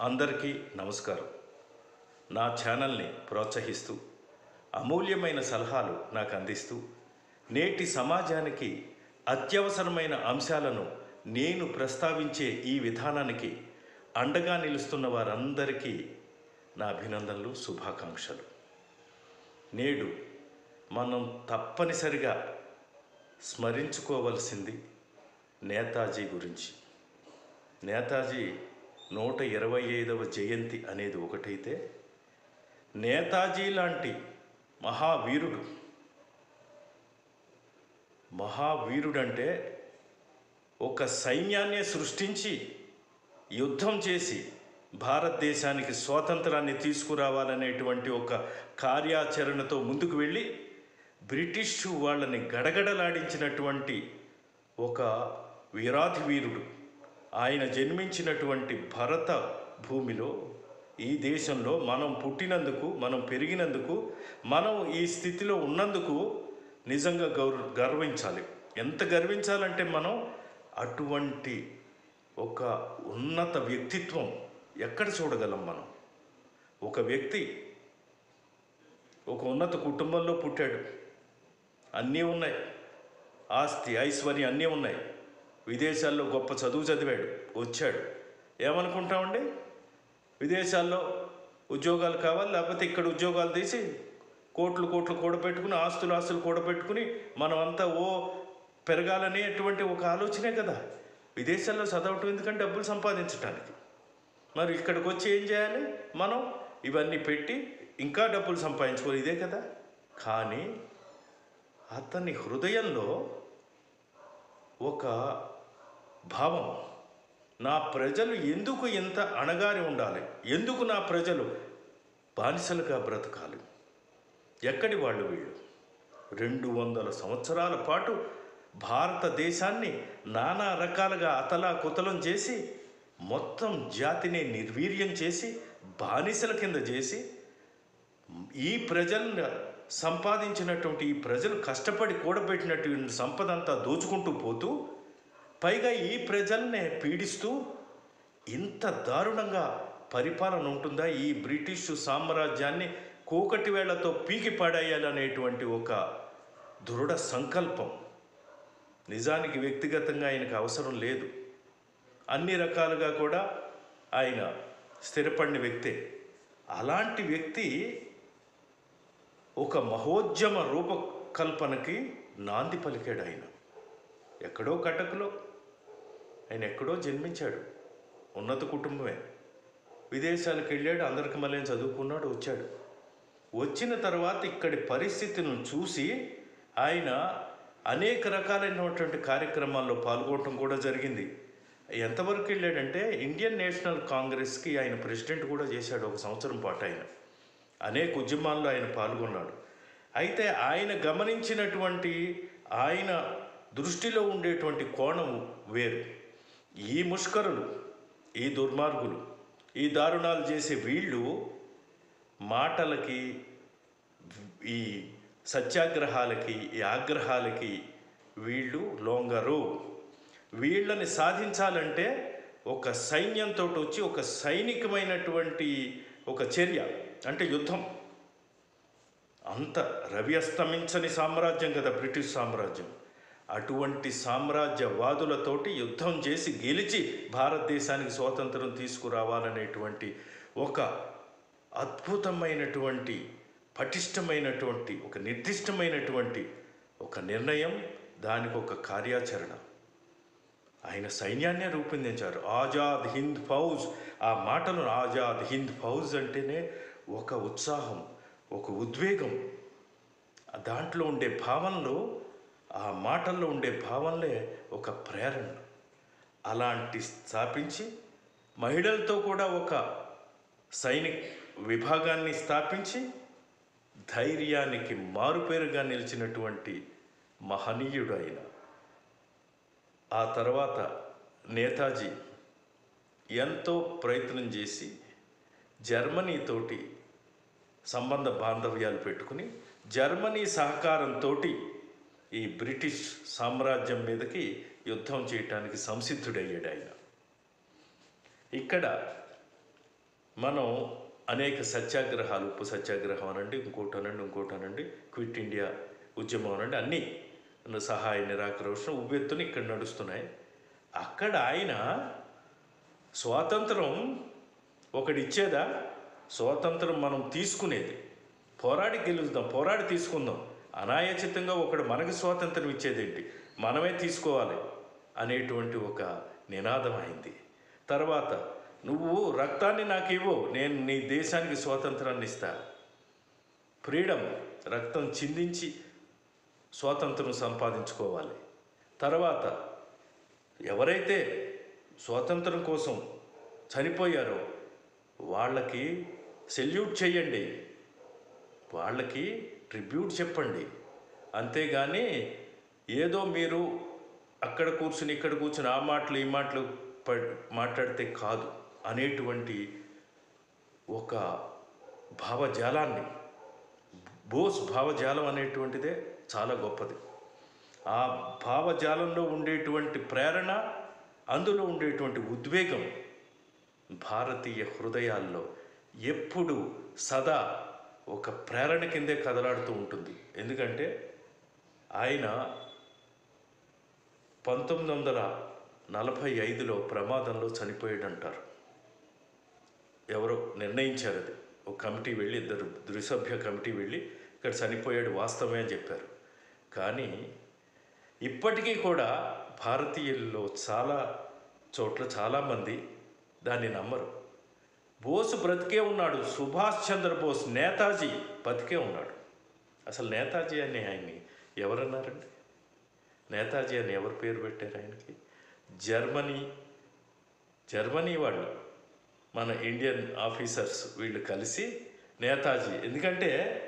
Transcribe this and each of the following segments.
అందరికీ నమస్కారం నా ఛానల్ని ప్రోత్సహిస్తూ అమూల్యమైన సలహాలు నాకు అందిస్తూ నేటి సమాజానికి అత్యవసరమైన అంశాలను నేను ప్రస్తావించే ఈ విధానానికి అండగా నిలుస్తున్న వారందరికీ నా అభినందనలు శుభాకాంక్షలు నేడు మనం తప్పనిసరిగా స్మరించుకోవలసింది నేతాజీ గురించి నేతాజీ నూట ఇరవై ఐదవ జయంతి అనేది ఒకటైతే నేతాజీ లాంటి మహావీరుడు మహావీరుడంటే ఒక సైన్యాన్నే సృష్టించి యుద్ధం చేసి భారతదేశానికి స్వాతంత్రాన్ని తీసుకురావాలనేటువంటి ఒక కార్యాచరణతో ముందుకు వెళ్ళి బ్రిటిష్ వాళ్ళని గడగడలాడించినటువంటి ఒక వీరాధి వీరుడు ఆయన జన్మించినటువంటి భరత భూమిలో ఈ దేశంలో మనం పుట్టినందుకు మనం పెరిగినందుకు మనం ఈ స్థితిలో ఉన్నందుకు నిజంగా గౌర గర్వించాలి ఎంత గర్వించాలంటే మనం అటువంటి ఒక ఉన్నత వ్యక్తిత్వం ఎక్కడ చూడగలం మనం ఒక వ్యక్తి ఒక ఉన్నత కుటుంబంలో పుట్టాడు అన్నీ ఉన్నాయి ఆస్తి ఐశ్వర్యం అన్నీ ఉన్నాయి విదేశాల్లో గొప్ప చదువు చదివాడు వచ్చాడు ఏమనుకుంటామండి విదేశాల్లో ఉద్యోగాలు కావాలి లేకపోతే ఇక్కడ ఉద్యోగాలు తీసి కోట్లు కోట్లు కూడబెట్టుకుని ఆస్తులు ఆస్తులు కూడబెట్టుకుని మనం అంతా ఓ పెరగాలనేటువంటి ఒక ఆలోచనే కదా విదేశాల్లో చదవటం ఎందుకంటే డబ్బులు సంపాదించడానికి మరి ఇక్కడికి వచ్చి ఏం చేయాలి మనం ఇవన్నీ పెట్టి ఇంకా డబ్బులు సంపాదించుకోవాలి ఇదే కదా కానీ అతని హృదయంలో ఒక భావం నా ప్రజలు ఎందుకు ఇంత అణగారి ఉండాలి ఎందుకు నా ప్రజలు బానిసలుగా బ్రతకాలి ఎక్కడి వాళ్ళు వీళ్ళు రెండు వందల సంవత్సరాల పాటు భారతదేశాన్ని నానా రకాలుగా అతలా కుతలం చేసి మొత్తం జాతిని నిర్వీర్యం చేసి బానిసల కింద చేసి ఈ ప్రజలను సంపాదించినటువంటి ఈ ప్రజలు కష్టపడి కూడబెట్టినటువంటి సంపద అంతా దోచుకుంటూ పోతూ పైగా ఈ ప్రజల్నే పీడిస్తూ ఇంత దారుణంగా పరిపాలన ఉంటుందా ఈ బ్రిటిష్ సామ్రాజ్యాన్ని కూకటి వేళ్లతో పీకి పడేయాలనేటువంటి ఒక దృఢ సంకల్పం నిజానికి వ్యక్తిగతంగా ఆయనకు అవసరం లేదు అన్ని రకాలుగా కూడా ఆయన స్థిరపడిన వ్యక్తే అలాంటి వ్యక్తి ఒక మహోద్యమ రూపకల్పనకి నాంది పలికాడు ఆయన ఎక్కడో కటక్లో ఆయన ఎక్కడో జన్మించాడు ఉన్నత కుటుంబమే విదేశాలకు వెళ్ళాడు అందరికి మళ్ళీ చదువుకున్నాడు వచ్చాడు వచ్చిన తర్వాత ఇక్కడి పరిస్థితిని చూసి ఆయన అనేక రకాలైనటువంటి కార్యక్రమాల్లో పాల్గొనడం కూడా జరిగింది ఎంతవరకు వెళ్ళాడంటే ఇండియన్ నేషనల్ కాంగ్రెస్కి ఆయన ప్రెసిడెంట్ కూడా చేశాడు ఒక సంవత్సరం పాటు ఆయన అనేక ఉద్యమాల్లో ఆయన పాల్గొన్నాడు అయితే ఆయన గమనించినటువంటి ఆయన దృష్టిలో ఉండేటువంటి కోణం వేరు ఈ ముష్కరులు ఈ దుర్మార్గులు ఈ దారుణాలు చేసే వీళ్ళు మాటలకి ఈ సత్యాగ్రహాలకి ఈ ఆగ్రహాలకి వీళ్ళు లొంగరు వీళ్ళని సాధించాలంటే ఒక సైన్యంతో వచ్చి ఒక సైనికమైనటువంటి ఒక చర్య అంటే యుద్ధం అంత రవి అస్తమించని సామ్రాజ్యం కదా బ్రిటిష్ సామ్రాజ్యం అటువంటి సామ్రాజ్యవాదులతోటి యుద్ధం చేసి గెలిచి భారతదేశానికి స్వాతంత్రం తీసుకురావాలనేటువంటి ఒక అద్భుతమైనటువంటి పటిష్టమైనటువంటి ఒక నిర్దిష్టమైనటువంటి ఒక నిర్ణయం దానికి ఒక కార్యాచరణ ఆయన సైన్యాన్నే రూపొందించారు ఆజాద్ హింద్ ఫౌజ్ ఆ మాటలు ఆజాద్ హింద్ ఫౌజ్ అంటేనే ఒక ఉత్సాహం ఒక ఉద్వేగం దాంట్లో ఉండే భావనలో ఆ మాటల్లో ఉండే భావనలే ఒక ప్రేరణ అలాంటి స్థాపించి మహిళలతో కూడా ఒక సైనిక్ విభాగాన్ని స్థాపించి ధైర్యానికి మారుపేరుగా నిలిచినటువంటి మహనీయుడు ఆయన ఆ తర్వాత నేతాజీ ఎంతో ప్రయత్నం చేసి జర్మనీతోటి సంబంధ బాంధవ్యాలు పెట్టుకుని జర్మనీ సహకారంతో ఈ బ్రిటిష్ సామ్రాజ్యం మీదకి యుద్ధం చేయటానికి సంసిద్ధుడయ్యాడు ఆయన ఇక్కడ మనం అనేక సత్యాగ్రహాలు ఉప్పు సత్యాగ్రహం అనండి ఇంకోటి అనండి ఇంకోటి అనండి క్విట్ ఇండియా ఉద్యమం అనండి అన్నీ సహాయ నిరాకరోషణ ఉవ్వెత్తున ఇక్కడ నడుస్తున్నాయి అక్కడ ఆయన స్వాతంత్రం ఒకటి ఇచ్చేదా స్వాతంత్రం మనం తీసుకునేది పోరాడి గెలుద్దాం పోరాడి తీసుకుందాం అనాయాచితంగా ఒకడు మనకి స్వాతంత్రం ఇచ్చేదేంటి మనమే తీసుకోవాలి అనేటువంటి ఒక నినాదం అయింది తర్వాత నువ్వు రక్తాన్ని నాకు ఇవ్వు నేను నీ దేశానికి స్వాతంత్రాన్ని ఇస్తా ఫ్రీడమ్ రక్తం చిందించి స్వాతంత్రం సంపాదించుకోవాలి తర్వాత ఎవరైతే స్వాతంత్రం కోసం చనిపోయారో వాళ్ళకి సెల్యూట్ చేయండి వాళ్ళకి ట్రిబ్యూట్ చెప్పండి అంతేగాని ఏదో మీరు అక్కడ కూర్చుని ఇక్కడ కూర్చుని ఆ మాటలు ఈ మాటలు ప- మాట్లాడితే కాదు అనేటువంటి ఒక భావజాలాన్ని బోస్ భావజాలం అనేటువంటిదే చాలా గొప్పది ఆ భావజాలంలో ఉండేటువంటి ప్రేరణ అందులో ఉండేటువంటి ఉద్వేగం భారతీయ హృదయాల్లో ఎప్పుడు సదా ఒక ప్రేరణ కిందే కదలాడుతూ ఉంటుంది ఎందుకంటే ఆయన పంతొమ్మిది వందల నలభై ఐదులో ప్రమాదంలో చనిపోయాడంటారు ఎవరో నిర్ణయించారు అది ఒక కమిటీ వెళ్ళి ఇద్దరు ద్విసభ్య కమిటీ వెళ్ళి ఇక్కడ చనిపోయాడు వాస్తవమే అని చెప్పారు కానీ ఇప్పటికీ కూడా భారతీయుల్లో చాలా చోట్ల చాలామంది దాన్ని నమ్మరు బోసు బ్రతికే ఉన్నాడు సుభాష్ చంద్రబోస్ నేతాజీ బతికే ఉన్నాడు అసలు నేతాజీ అని ఆయన్ని ఎవరన్నారండి నేతాజీ అని ఎవరు పేరు పెట్టారు ఆయనకి జర్మనీ జర్మనీ వాళ్ళు మన ఇండియన్ ఆఫీసర్స్ వీళ్ళు కలిసి నేతాజీ ఎందుకంటే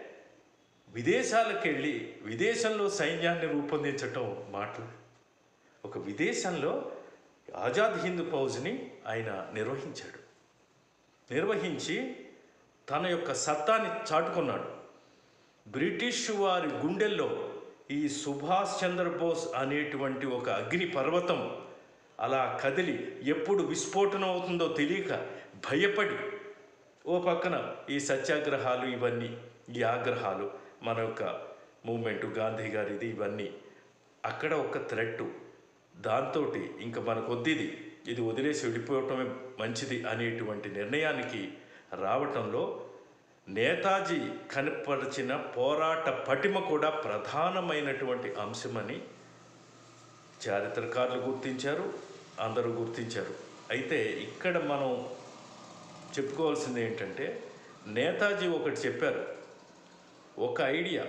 విదేశాలకు వెళ్ళి విదేశంలో సైన్యాన్ని రూపొందించటం మాటలు ఒక విదేశంలో ఆజాద్ హింద్ ఫౌజ్ని ఆయన నిర్వహించాడు నిర్వహించి తన యొక్క సత్తాని చాటుకున్నాడు బ్రిటిష్ వారి గుండెల్లో ఈ సుభాష్ చంద్రబోస్ అనేటువంటి ఒక అగ్ని పర్వతం అలా కదిలి ఎప్పుడు విస్ఫోటనం అవుతుందో తెలియక భయపడి ఓ పక్కన ఈ సత్యాగ్రహాలు ఇవన్నీ ఈ ఆగ్రహాలు మన యొక్క మూమెంట్ గాంధీ గారిది ఇవన్నీ అక్కడ ఒక థ్రెట్ దాంతో ఇంకా మనకొద్దిది ఇది వదిలేసి వెళ్ళిపోవటమే మంచిది అనేటువంటి నిర్ణయానికి రావటంలో నేతాజీ కనపరిచిన పోరాట పటిమ కూడా ప్రధానమైనటువంటి అంశమని చారిత్రకారులు గుర్తించారు అందరూ గుర్తించారు అయితే ఇక్కడ మనం చెప్పుకోవాల్సింది ఏంటంటే నేతాజీ ఒకటి చెప్పారు ఒక ఐడియా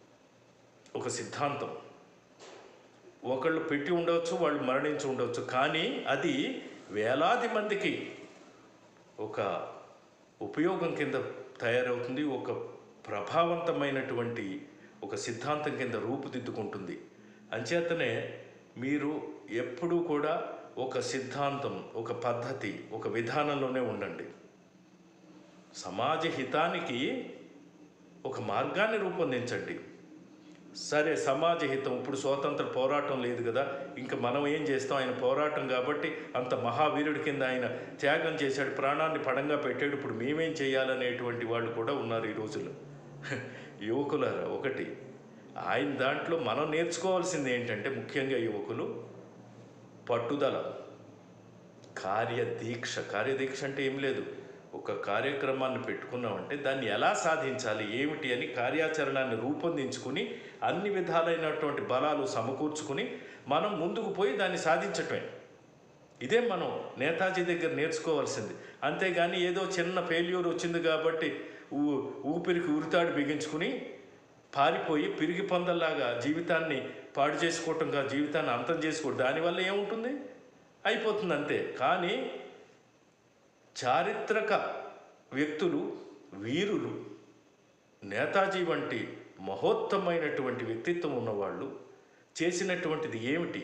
ఒక సిద్ధాంతం ఒకళ్ళు పెట్టి ఉండవచ్చు వాళ్ళు మరణించి ఉండవచ్చు కానీ అది వేలాది మందికి ఒక ఉపయోగం కింద తయారవుతుంది ఒక ప్రభావవంతమైనటువంటి ఒక సిద్ధాంతం కింద రూపుదిద్దుకుంటుంది అంచేతనే మీరు ఎప్పుడూ కూడా ఒక సిద్ధాంతం ఒక పద్ధతి ఒక విధానంలోనే ఉండండి సమాజ హితానికి ఒక మార్గాన్ని రూపొందించండి సరే సమాజ హితం ఇప్పుడు స్వాతంత్ర పోరాటం లేదు కదా ఇంకా మనం ఏం చేస్తాం ఆయన పోరాటం కాబట్టి అంత మహావీరుడి కింద ఆయన త్యాగం చేశాడు ప్రాణాన్ని పడంగా పెట్టాడు ఇప్పుడు మేమేం చేయాలనేటువంటి వాళ్ళు కూడా ఉన్నారు ఈ రోజుల్లో యువకులారా ఒకటి ఆయన దాంట్లో మనం నేర్చుకోవాల్సింది ఏంటంటే ముఖ్యంగా యువకులు పట్టుదల కార్యదీక్ష కార్యదీక్ష అంటే ఏం లేదు ఒక కార్యక్రమాన్ని పెట్టుకున్నామంటే దాన్ని ఎలా సాధించాలి ఏమిటి అని కార్యాచరణాన్ని రూపొందించుకుని అన్ని విధాలైనటువంటి బలాలు సమకూర్చుకుని మనం ముందుకు పోయి దాన్ని సాధించటమే ఇదే మనం నేతాజీ దగ్గర నేర్చుకోవాల్సింది అంతేగాని ఏదో చిన్న ఫెయిల్యూర్ వచ్చింది కాబట్టి ఊ ఊపిరికి ఉరితాడు బిగించుకుని పారిపోయి పిరిగి పొందల్లాగా జీవితాన్ని పాడు చేసుకోవటంగా జీవితాన్ని అంతం చేసుకోవడం దానివల్ల ఏముంటుంది అయిపోతుంది అంతే కానీ చారిత్రక వ్యక్తులు వీరులు నేతాజీ వంటి మహోత్తమైనటువంటి వ్యక్తిత్వం ఉన్నవాళ్ళు చేసినటువంటిది ఏమిటి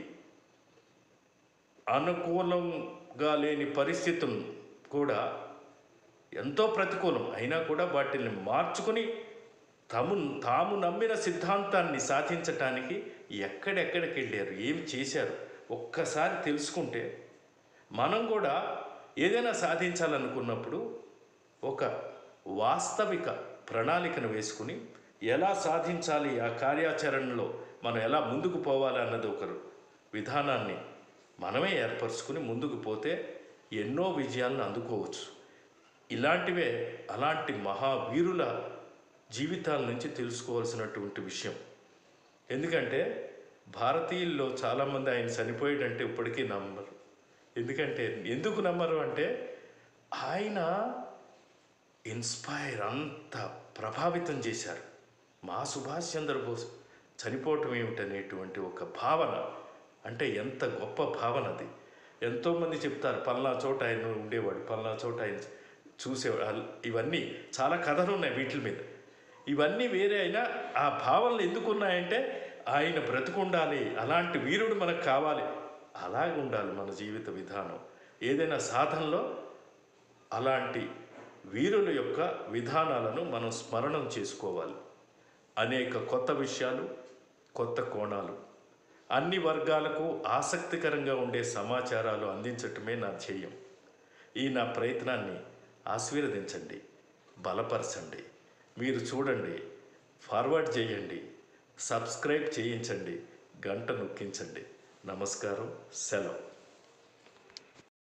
అనుకూలంగా లేని పరిస్థితులు కూడా ఎంతో ప్రతికూలం అయినా కూడా వాటిని మార్చుకొని తము తాము నమ్మిన సిద్ధాంతాన్ని సాధించటానికి ఎక్కడెక్కడికి వెళ్ళారు ఏమి చేశారు ఒక్కసారి తెలుసుకుంటే మనం కూడా ఏదైనా సాధించాలనుకున్నప్పుడు ఒక వాస్తవిక ప్రణాళికను వేసుకుని ఎలా సాధించాలి ఆ కార్యాచరణలో మనం ఎలా ముందుకు పోవాలి అన్నది ఒక విధానాన్ని మనమే ఏర్పరచుకుని ముందుకు పోతే ఎన్నో విజయాలను అందుకోవచ్చు ఇలాంటివే అలాంటి మహావీరుల జీవితాల నుంచి తెలుసుకోవాల్సినటువంటి విషయం ఎందుకంటే భారతీయుల్లో చాలామంది ఆయన చనిపోయాడంటే ఇప్పటికీ నమ్మరు ఎందుకంటే ఎందుకు నమ్మరు అంటే ఆయన ఇన్స్పైర్ అంత ప్రభావితం చేశారు మా సుభాష్ చంద్రబోస్ చనిపోవటం ఏమిటనేటువంటి ఒక భావన అంటే ఎంత గొప్ప భావన అది ఎంతోమంది చెప్తారు పల్నా చోట ఆయన ఉండేవాడు పల్నా చోట ఆయన చూసేవాడు ఇవన్నీ చాలా కథలు ఉన్నాయి వీటి మీద ఇవన్నీ వేరే అయినా ఆ భావనలు ఎందుకు ఉన్నాయంటే ఆయన బ్రతుకుండాలి అలాంటి వీరుడు మనకు కావాలి అలాగే ఉండాలి మన జీవిత విధానం ఏదైనా సాధనలో అలాంటి వీరుల యొక్క విధానాలను మనం స్మరణం చేసుకోవాలి అనేక కొత్త విషయాలు కొత్త కోణాలు అన్ని వర్గాలకు ఆసక్తికరంగా ఉండే సమాచారాలు అందించటమే నా ధ్యేయం ఈ నా ప్రయత్నాన్ని ఆశీర్వదించండి బలపరచండి మీరు చూడండి ఫార్వర్డ్ చేయండి సబ్స్క్రైబ్ చేయించండి గంట నొక్కించండి నమస్కారం సెలవు